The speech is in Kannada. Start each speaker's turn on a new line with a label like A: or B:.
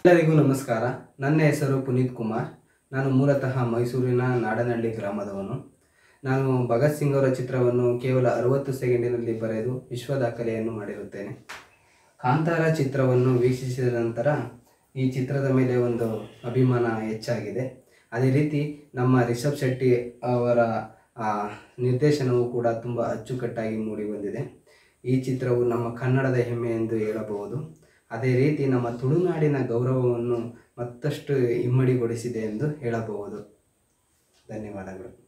A: ಎಲ್ಲರಿಗೂ ನಮಸ್ಕಾರ ನನ್ನ ಹೆಸರು ಪುನೀತ್ ಕುಮಾರ್ ನಾನು ಮೂಲತಃ ಮೈಸೂರಿನ ನಾಡನಹಳ್ಳಿ ಗ್ರಾಮದವನು ನಾನು ಭಗತ್ ಸಿಂಗ್ ಅವರ ಚಿತ್ರವನ್ನು ಕೇವಲ ಅರವತ್ತು ಸೆಕೆಂಡಿನಲ್ಲಿ ಬರೆದು ವಿಶ್ವ ದಾಖಲೆಯನ್ನು ಮಾಡಿರುತ್ತೇನೆ ಕಾಂತಾರ ಚಿತ್ರವನ್ನು ವೀಕ್ಷಿಸಿದ ನಂತರ ಈ ಚಿತ್ರದ ಮೇಲೆ ಒಂದು ಅಭಿಮಾನ ಹೆಚ್ಚಾಗಿದೆ ಅದೇ ರೀತಿ ನಮ್ಮ ರಿಷಬ್ ಶೆಟ್ಟಿ ಅವರ ಆ, ನಿರ್ದೇಶನವು ಕೂಡ ತುಂಬ ಅಚ್ಚುಕಟ್ಟಾಗಿ ಮೂಡಿ ಬಂದಿದೆ ಈ ಚಿತ್ರವು ನಮ್ಮ ಕನ್ನಡದ ಹೆಮ್ಮೆ ಎಂದು ಹೇಳಬಹುದು ಅದೇ ರೀತಿ ನಮ್ಮ ತುಳುನಾಡಿನ ಗೌರವವನ್ನು ಮತ್ತಷ್ಟು ಇಮ್ಮಡಿಗೊಳಿಸಿದೆ ಎಂದು ಹೇಳಬಹುದು ಧನ್ಯವಾದಗಳು